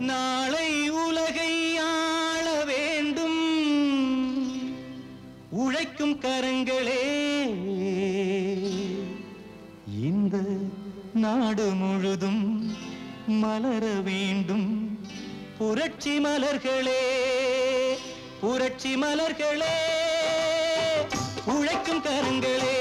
நாளை உலகை ஆள வேண்டும் உழைக்கும் கரங்களே இந்த நாடு முழுதும் மலர வேண்டும் புரட்சி மலர்களே புரட்சி மலர்களே உழைக்கும் கரங்களே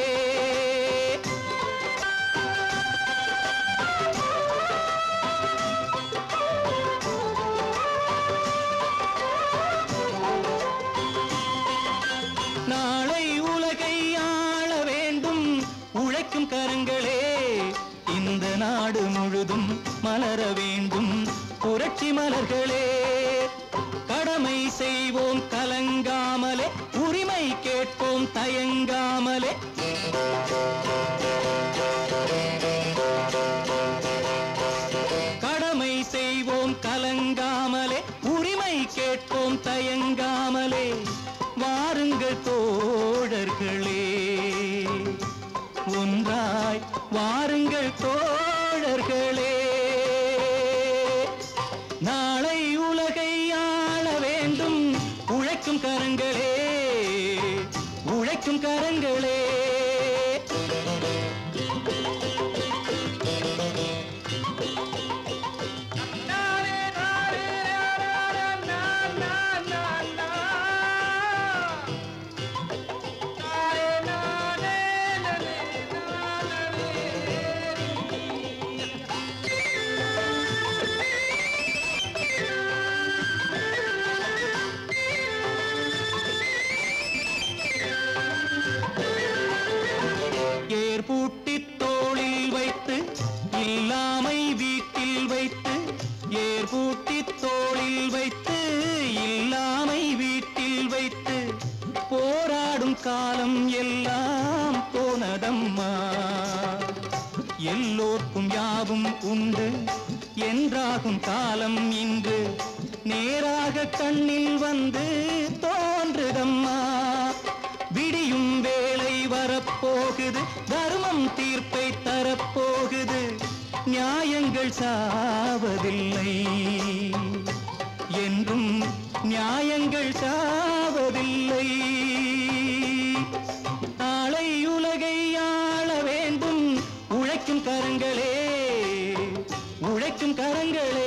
நாளை உலகை ஆள வேண்டும் உழைக்கும் கரங்களே இந்த நாடு முழுதும் மலர வேண்டும் புரட்சி மலர்களே கடமை செய்வோம் கலங்காமலே உரிமை கேட்போம் தயங்காமலே கடமை செய்வோம் கலங்காமலே உரிமை கேட்போம் தயங்காமலே வாருங்கள் தோழர்களே ஒன்றாய் வாருங்கள் தோழர்களே நாளை உலகை ஆள வேண்டும் உழைக்கும் கரங்களே உழைக்கும் கரங்களே ஏர் பூட்டி தோளில் வைத்து இல்லாமை வீட்டில் வைத்து ஏர் பூட்டி தோளில் வைத்து இல்லாமை வீட்டில் வைத்து போராடும் காலம் எல்லாம் போனதம்மா எல்லோர்க்கும் யாவும் உண்டு என்றாகும் காலம் இன்று நேராக கண்ணில் வந்து தோன்றுதம்மா விடியும் வேளை வரப்போகுது தர்மம் தீர்ப்பை தரப்போகுது நியாயங்கள் சாவதில்லை என்றும் நியாயங்கள் சாவதில்லை நாளை உலகை ஆள வேண்டும் உழைக்கும் கரங்களே உழைக்கும் கரங்களே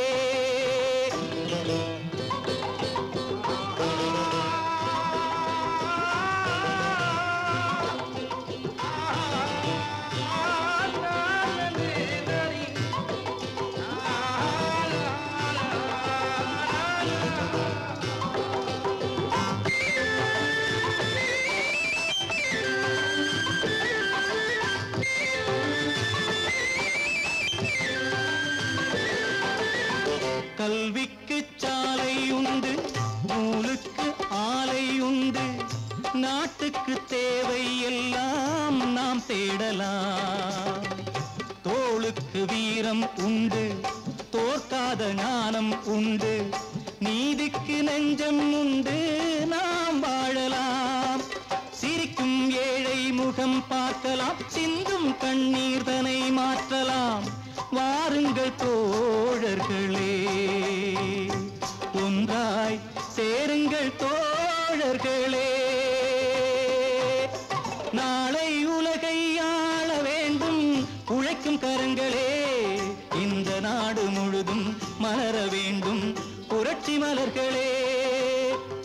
கல்விக்கு சாலை உண்டு நூலுக்கு ஆலை உண்டு நாட்டுக்கு தேவை எல்லாம் நாம் தேடலாம் தோளுக்கு வீரம் உண்டு தோற்காத ஞானம் உண்டு நீதிக்கு நெஞ்சம் உண்டு நாம் வாழலாம் சிரிக்கும் ஏழை முகம் பார்க்கலாம் சிந்தும் கண்ணீர் தனை மாற்றலாம் வாருங்கள் தோழர்களே ஒன்றாய் சேருங்கள் தோழர்களே நாளை உலகை ஆள வேண்டும் உழைக்கும் கரங்களே இந்த நாடு முழுதும் மலர வேண்டும் புரட்சி மலர்களே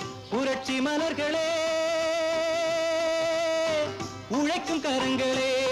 புரட்சி மலர்களே உழைக்கும் கரங்களே